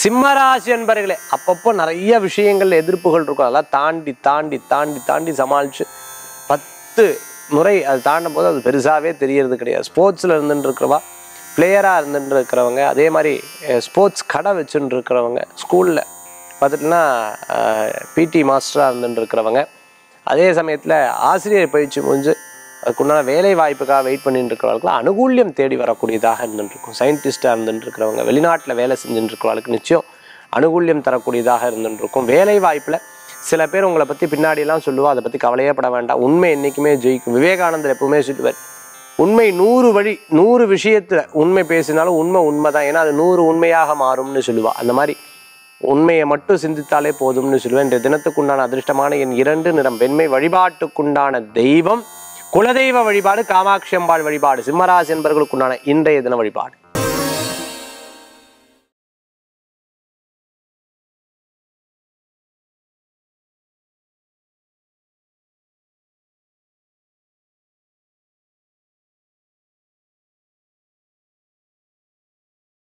சிம்மராசி என்பர்களே அப்பப்போ நிறைய விஷயங்கள் எதிர்ப்புகள் இருக்கும் அதெல்லாம் தாண்டி தாண்டி தாண்டி தாண்டி சமாளித்து பத்து முறை அது தாண்டும் போது அது பெருசாகவே தெரியறது கிடையாது ஸ்போர்ட்ஸில் இருந்துட்டு இருக்கிறவா பிளேயராக இருந்துட்டு இருக்கிறவங்க அதே மாதிரி ஸ்போர்ட்ஸ் கடை வச்சுட்டு இருக்கிறவங்க ஸ்கூலில் பார்த்துட்டுனா பிடி மாஸ்டராக இருந்துட்டு இருக்கிறவங்க அதே சமயத்தில் ஆசிரியர் பயிற்சி முடிஞ்சு அதுக்குண்டான வேலை வாய்ப்புக்காக வெயிட் பண்ணிட்டு இருக்கிறவங்களுக்கு அனுகூல்யம் தேடி வரக்கூடியதாக இருந்துட்டு இருக்கும் சயின்டிஸ்டாக இருந்துட்டு இருக்கிறவங்க வெளிநாட்டில் வேலை செஞ்சுட்டு இருக்கிறவங்களுக்கு நிச்சயம் அனுகூல்யம் தரக்கூடியதாக இருந்துட்டு இருக்கும் வேலை வாய்ப்பில் சில பேர் உங்களை பற்றி பின்னாடியெல்லாம் சொல்லுவா அதை பற்றி கவலையே பட வேண்டாம் உண்மை என்றைக்குமே ஜெயிக்கும் விவேகானந்தர் எப்பவுமே சொல்லுவார் உண்மை நூறு வழி நூறு விஷயத்தில் உண்மை பேசினாலும் உண்மை உண்மை தான் ஏன்னா அது நூறு உண்மையாக மாறும்னு சொல்லுவா அந்த மாதிரி உண்மையை மட்டும் சிந்தித்தாலே போதும்னு சொல்லுவேன் இந்த தினத்துக்குண்டான அதிர்ஷ்டமான என் இரண்டு நிறம் வெண்மை வழிபாட்டுக்குண்டான தெய்வம் குலதெய்வ வழிபாடு காமாட்சி அம்பாள் வழிபாடு சிம்மராசி என்பவர்களுக்குண்டான இன்றைய தின வழிபாடு